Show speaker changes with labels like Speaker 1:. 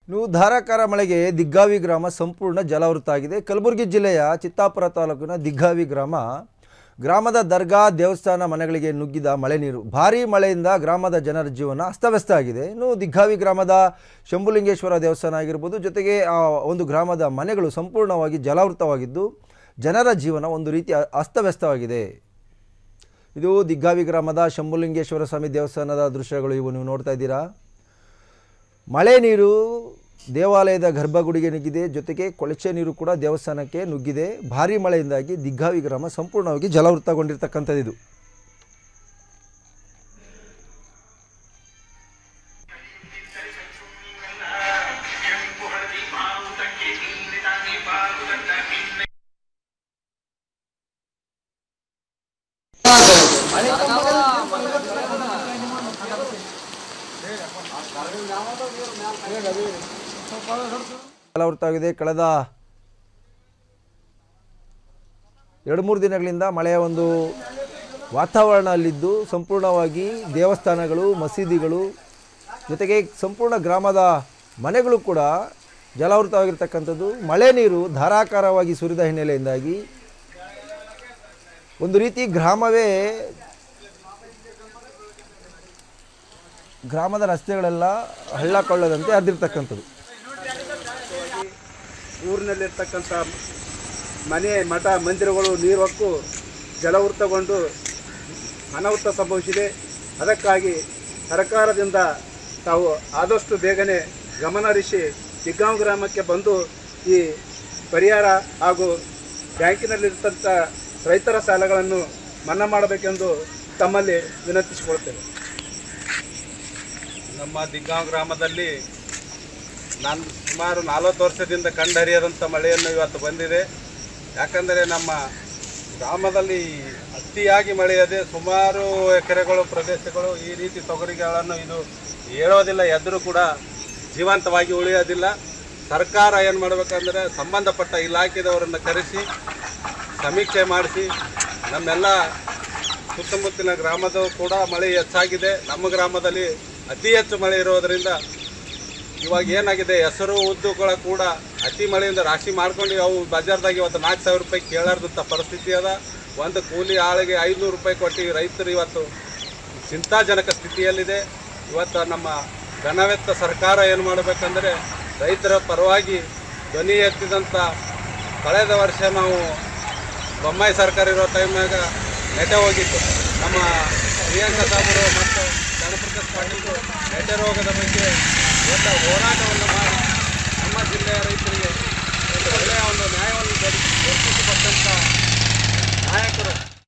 Speaker 1: ಇನ್ನು ಧಾರಾಕಾರ ಮಳೆಗೆ ದಿಗ್ಗಾವಿ ಗ್ರಾಮ ಸಂಪೂರ್ಣ ಜಲಾವೃತ ಆಗಿದೆ ಕಲಬುರಗಿ ಜಿಲ್ಲೆಯ ಚಿತ್ತಾಪುರ ತಾಲೂಕಿನ ದಿಗ್ಗಾವಿ ಗ್ರಾಮ ಗ್ರಾಮದ ದರ್ಗಾ ದೇವಸ್ಥಾನ ಮನೆಗಳಿಗೆ ನುಗ್ಗಿದ ಮಳೆ ನೀರು ಭಾರೀ ಮಳೆಯಿಂದ ಗ್ರಾಮದ ಜನರ ಜೀವನ ಅಸ್ತವ್ಯಸ್ತ ಆಗಿದೆ ಇನ್ನು ದಿಗ್ಗಾವಿ ಗ್ರಾಮದ ಶಂಭುಲಿಂಗೇಶ್ವರ ದೇವಸ್ಥಾನ ಆಗಿರ್ಬೋದು ಜೊತೆಗೆ ಆ ಒಂದು ಗ್ರಾಮದ ಮನೆಗಳು ಸಂಪೂರ್ಣವಾಗಿ ಜಲಾವೃತವಾಗಿದ್ದು ಜನರ ಜೀವನ ಒಂದು ರೀತಿ ಅ- ಅಸ್ತವ್ಯಸ್ತವಾಗಿದೆ ಇದು ದಿಗ್ಗಾವಿ ಗ್ರಾಮದ ಶಂಭುಲಿಂಗೇಶ್ವರ ಸ್ವಾಮಿ ದೇವಸ್ಥಾನದ ದೃಶ್ಯಗಳು ಇವು ನೀವು ನೋಡ್ತಾ ಇದ್ದೀರಾ ಮಳೆ ನೀರು ದೇವಾಲಯದ ಗರ್ಭಗುಡಿಗೆ ನುಗ್ಗಿದೆ ಜೊತೆಗೆ ಕೊಳಚೆ ನೀರು ಕೂಡ ದೇವಸ್ಥಾನಕ್ಕೆ ನುಗ್ಗಿದೆ ಭಾರೀ ಮಳೆಯಿಂದಾಗಿ ದಿಗ್ಗಾವಿ ಗ್ರಾಮ ಸಂಪೂರ್ಣವಾಗಿ ಜಲಾವೃತಗೊಂಡಿರ್ತಕ್ಕಂಥದ್ದು ಇದು ಜಲಾವೃತವಾಗಿದೆ ಕಳೆದ ಎರಡು ಮೂರು ದಿನಗಳಿಂದ ಮಳೆಯ ಒಂದು ವಾತಾವರಣ ಅಲ್ಲಿದ್ದು ಸಂಪೂರ್ಣವಾಗಿ ದೇವಸ್ಥಾನಗಳು ಮಸೀದಿಗಳು ಜೊತೆಗೆ ಸಂಪೂರ್ಣ ಗ್ರಾಮದ ಮನೆಗಳು ಕೂಡ ಜಲಾವೃತವಾಗಿರ್ತಕ್ಕಂಥದ್ದು ಮಳೆ ನೀರು ಧಾರಾಕಾರವಾಗಿ ಸುರಿದ ಹಿನ್ನೆಲೆಯಿಂದಾಗಿ ಒಂದು ರೀತಿ ಗ್ರಾಮವೇ ಗ್ರಾಮದ ರಸ್ತೆಗಳೆಲ್ಲ ಹಳ್ಳ ಕೊಳ್ಳದಂತೆ ಹರಿದಿರ್ತಕ್ಕಂಥದ್ದು
Speaker 2: ಊರಿನಲ್ಲಿರ್ತಕ್ಕಂಥ ಮನೆ ಮಠ ಮಂದಿರಗಳು ನೀರು ಹೊಕ್ಕು ಜಲವೃತಗೊಂಡು ಅನಾಹುತ ಸಂಭವಿಸಿದೆ ಅದಕ್ಕಾಗಿ ಸರ್ಕಾರದಿಂದ ತಾವು ಆದಷ್ಟು ಬೇಗನೆ ಗಮನ ಹರಿಸಿ ದಿಗ್ಗಾಂವ್ ಗ್ರಾಮಕ್ಕೆ ಬಂದು ಈ ಪರಿಹಾರ ಹಾಗೂ ಬ್ಯಾಂಕಿನಲ್ಲಿರ್ತಂಥ ರೈತರ ಸಾಲಗಳನ್ನು ಮನ್ನಾ ಮಾಡಬೇಕೆಂದು ತಮ್ಮಲ್ಲಿ ವಿನಂತಿಸಿಕೊಳ್ತೇವೆ
Speaker 3: ನಮ್ಮ ದಿಗ್ಗಾಂವ್ ಗ್ರಾಮದಲ್ಲಿ ನಾನು ಸುಮಾರು ನಲವತ್ತು ವರ್ಷದಿಂದ ಕಂಡರಿಯದಂಥ ಮಳೆಯನ್ನು ಇವತ್ತು ಬಂದಿದೆ ಯಾಕಂದರೆ ನಮ್ಮ ಗ್ರಾಮದಲ್ಲಿ ಅತಿಯಾಗಿ ಮಳೆಯದೆ ಸುಮಾರು ಎಕರೆಗಳು ಪ್ರದೇಶಗಳು ಈ ರೀತಿ ತೊಗರಿಗಳನ್ನು ಇದು ಹೇಳೋದಿಲ್ಲ ಎದ್ರೂ ಕೂಡ ಜೀವಂತವಾಗಿ ಉಳಿಯೋದಿಲ್ಲ ಸರ್ಕಾರ ಏನು ಮಾಡಬೇಕಂದ್ರೆ ಸಂಬಂಧಪಟ್ಟ ಇಲಾಖೆದವರನ್ನು ಕರೆಸಿ ಸಮೀಕ್ಷೆ ಮಾಡಿಸಿ ನಮ್ಮೆಲ್ಲ ಸುತ್ತಮುತ್ತಲಿನ ಗ್ರಾಮದ ಕೂಡ ಮಳೆ ಹೆಚ್ಚಾಗಿದೆ ನಮ್ಮ ಗ್ರಾಮದಲ್ಲಿ ಅತಿ ಹೆಚ್ಚು ಮಳೆ ಇರೋದರಿಂದ ಇವಾಗ ಏನಾಗಿದೆ ಹೆಸರು ಉದ್ದುಗಳ ಕೂಡ ಅತಿ ಮಳೆಯಿಂದ ರಾಶಿ ಮಾಡ್ಕೊಂಡು ಅವು ಬಜಾರ್ದಾಗ ಇವತ್ತು ನಾಲ್ಕು ಸಾವಿರ ರೂಪಾಯಿ ಕೇಳಾರ್ದಂಥ ಪರಿಸ್ಥಿತಿ ಅದ ಒಂದು ಕೂಲಿ ಆಳಿಗೆ ಐನೂರು ರೂಪಾಯಿ ಕೊಟ್ಟು ರೈತರು ಇವತ್ತು ಚಿಂತಾಜನಕ ಸ್ಥಿತಿಯಲ್ಲಿದೆ ಇವತ್ತು ನಮ್ಮ ಘನವೆತ್ತ ಸರ್ಕಾರ ಏನು ಮಾಡಬೇಕಂದ್ರೆ ರೈತರ ಪರವಾಗಿ ಧ್ವನಿ ಎತ್ತಿದಂಥ ಕಳೆದ ವರ್ಷ ನಾವು ಬೊಮ್ಮಾಯಿ ಸರ್ಕಾರ ಇರೋ ಟೈಮ್ನಾಗ ನೆಟೆ ಹೋಗಿತ್ತು ನಮ್ಮ ಪ್ರಿಯಾಂಕಾ ಸಾಬರು ಮತ್ತು ಗಣಪ್ರಕಾಶ್ ಪಾಟೀಲ್ ನೆಟೆ ರೋಗದ ಬಗ್ಗೆ ದೊಡ್ಡ ಹೋರಾಟವನ್ನು ಮಾಡಿ